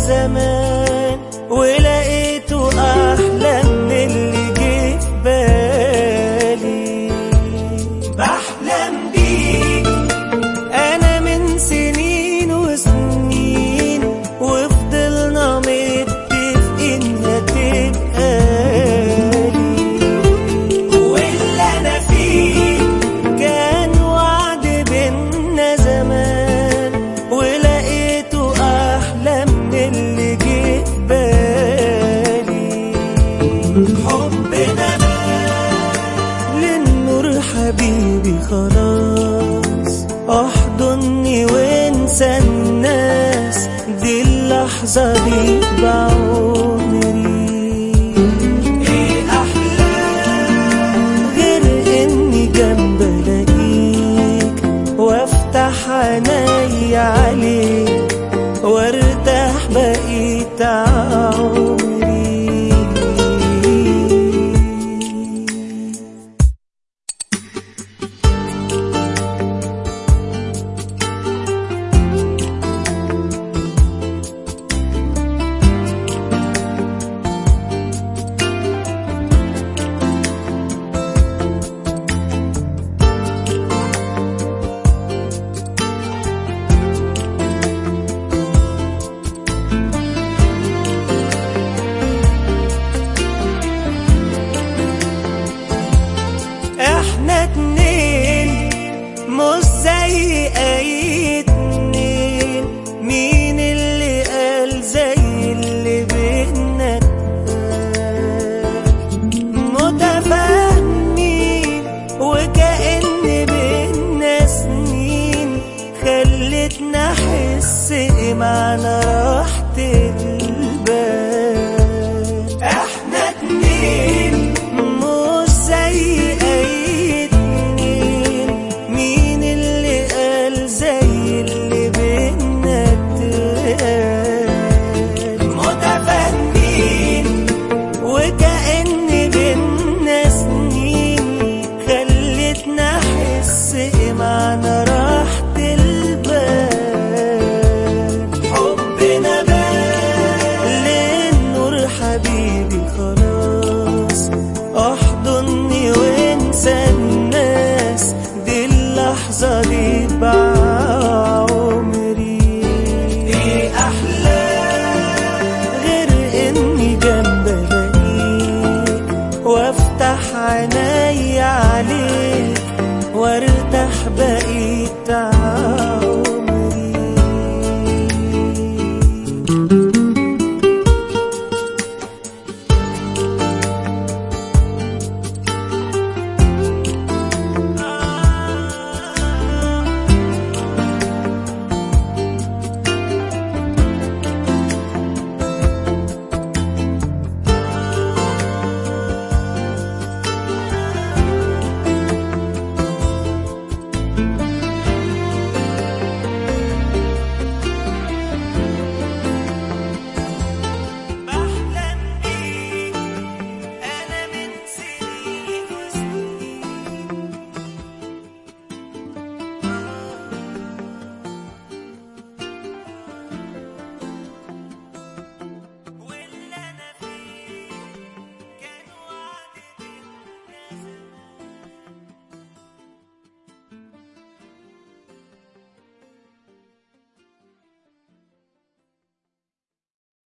زمان ولقيته أحلى من اللي جه في بالي بحلم بيك أنا من سنين وسنين وفضلنا متفقين هتبقى لي واللي أنا فيه كان وعد بينا زمان ولقيته أحلى من اللي جه في بالي حبنا للنور حبيبي خلاص احضني وانسى الناس دي اللحظة دي بعمري ايه احلى غير اني جنب الاقيك وافتح عيني عليك وارتاح بقيت عمري احنا اتنين مش زي اي اتنين مين اللي قال زي اللي بينا متفاهمين وكأن بينا سنين خلتنا احس معنى راحة